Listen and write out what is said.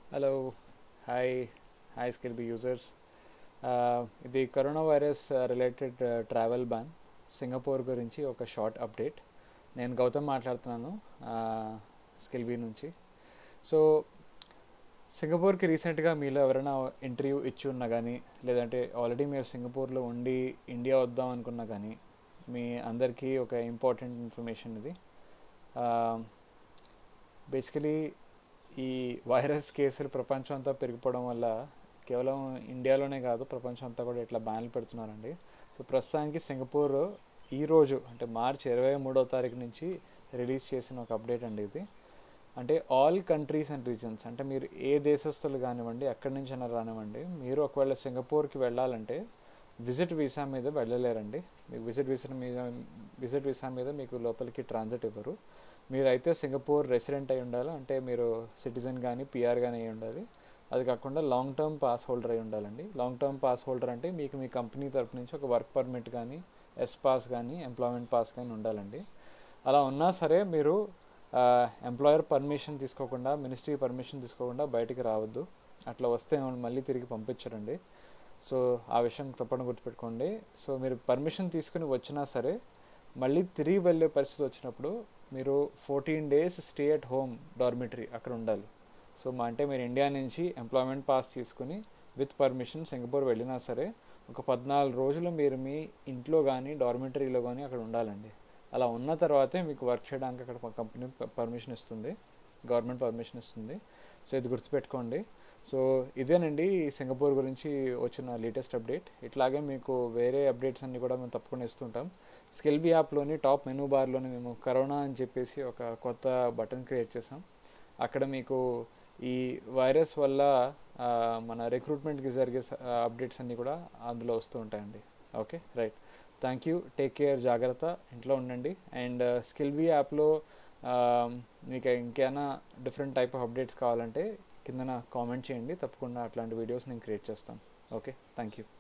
hello hi hi skill B users ఇది corona virus related travel ban Singapore గురించి ఒక short update నేను గౌతమ్ మాట్లాడుతున్నాను స్కిల్ బీ నుంచి సో సింగపూర్కి రీసెంట్గా మీలో ఎవరైనా ఇంటర్వ్యూ ఇచ్చి ఉన్నా కానీ లేదంటే ఆల్రెడీ మీరు సింగపూర్లో ఉండి ఇండియా వద్దాం అనుకున్నా కానీ మీ అందరికీ ఒక ఇంపార్టెంట్ ఇన్ఫర్మేషన్ ఇది బేసికలీ ఈ వైరస్ కేసులు ప్రపంచం అంతా పెరిగిపోవడం వల్ల కేవలం ఇండియాలోనే కాదు ప్రపంచం అంతా కూడా ఇట్లా బ్యాన్లు పెడుతున్నారండి సో ప్రస్తుతానికి సింగపూర్ ఈరోజు అంటే మార్చ్ ఇరవై మూడో తారీఖు నుంచి రిలీజ్ చేసిన ఒక అప్డేట్ అండి ఇది అంటే ఆల్ కంట్రీస్ అండ్ రీజన్స్ అంటే మీరు ఏ దేశస్తులు కానివ్వండి ఎక్కడి నుంచైనా రానివ్వండి మీరు ఒకవేళ సింగపూర్కి వెళ్ళాలంటే విజిట్ వీసా మీద వెళ్ళలేరండి మీకు విజిట్ వీసా మీద విజిట్ వీసా మీద మీకు లోపలికి ట్రాన్సిట్ ఇవ్వరు మీరైతే సింగపూర్ రెసిడెంట్ అయి ఉండాలి అంటే మీరు సిటిజన్ కానీ పిఆర్ కానీ అయి ఉండాలి అది కాకుండా లాంగ్ టర్మ్ పాస్ హోల్డర్ అయి ఉండాలండి లాంగ్ టర్మ్ పాస్ హోల్డర్ అంటే మీకు మీ కంపెనీ తరపు నుంచి ఒక వర్క్ పర్మిట్ కానీ ఎస్ పాస్ కానీ ఎంప్లాయ్మెంట్ పాస్ కానీ ఉండాలండి అలా ఉన్నా సరే మీరు ఎంప్లాయర్ పర్మిషన్ తీసుకోకుండా మినిస్ట్రీ పర్మిషన్ తీసుకోకుండా బయటికి రావద్దు అట్లా వస్తే మళ్ళీ తిరిగి పంపించరండి సో ఆ విషయం తప్పకుండా గుర్తుపెట్టుకోండి సో మీరు పర్మిషన్ తీసుకుని వచ్చినా సరే మళ్ళీ తిరిగి వెళ్ళే పరిస్థితి వచ్చినప్పుడు మీరు fourteen days stay at home dormitory అక్కడ ఉండాలి సో మా అంటే మీరు ఇండియా నుంచి ఎంప్లాయ్మెంట్ పాస్ తీసుకుని విత్ పర్మిషన్ సింగపూర్ వెళ్ళినా సరే ఒక పద్నాలుగు రోజులు మీరు మీ ఇంట్లో కానీ డార్మిటరీలో కానీ అక్కడ ఉండాలండి అలా ఉన్న తర్వాతే మీకు వర్క్ చేయడానికి అక్కడ కంపెనీ పర్మిషన్ ఇస్తుంది గవర్నమెంట్ పర్మిషన్ ఇస్తుంది సో ఇది గుర్తుపెట్టుకోండి సో ఇదేనండి సింగపూర్ గురించి వచ్చిన లేటెస్ట్ అప్డేట్ ఇట్లాగే మీకు వేరే అప్డేట్స్ అన్నీ కూడా మేము తప్పకుండా ఇస్తుంటాం స్కిల్ బీ యాప్లోని టాప్ మెనూ బార్లోని మేము కరోనా అని చెప్పేసి ఒక కొత్త బటన్ క్రియేట్ చేసాం అక్కడ మీకు ఈ వైరస్ వల్ల మన రిక్రూట్మెంట్కి జరిగే అప్డేట్స్ అన్నీ కూడా అందులో వస్తూ ఉంటాయండి okay right thank you take care జాగ్రత్త ఇంట్లో ఉండండి అండ్ స్కిల్ బీ యాప్లో మీకు ఇంకేమైనా డిఫరెంట్ టైప్ ఆఫ్ అప్డేట్స్ కావాలంటే కిందన కామెంట్ చేయండి తప్పకుండా అట్లాంటి వీడియోస్ నేను క్రియేట్ చేస్తాను ఓకే థ్యాంక్ యూ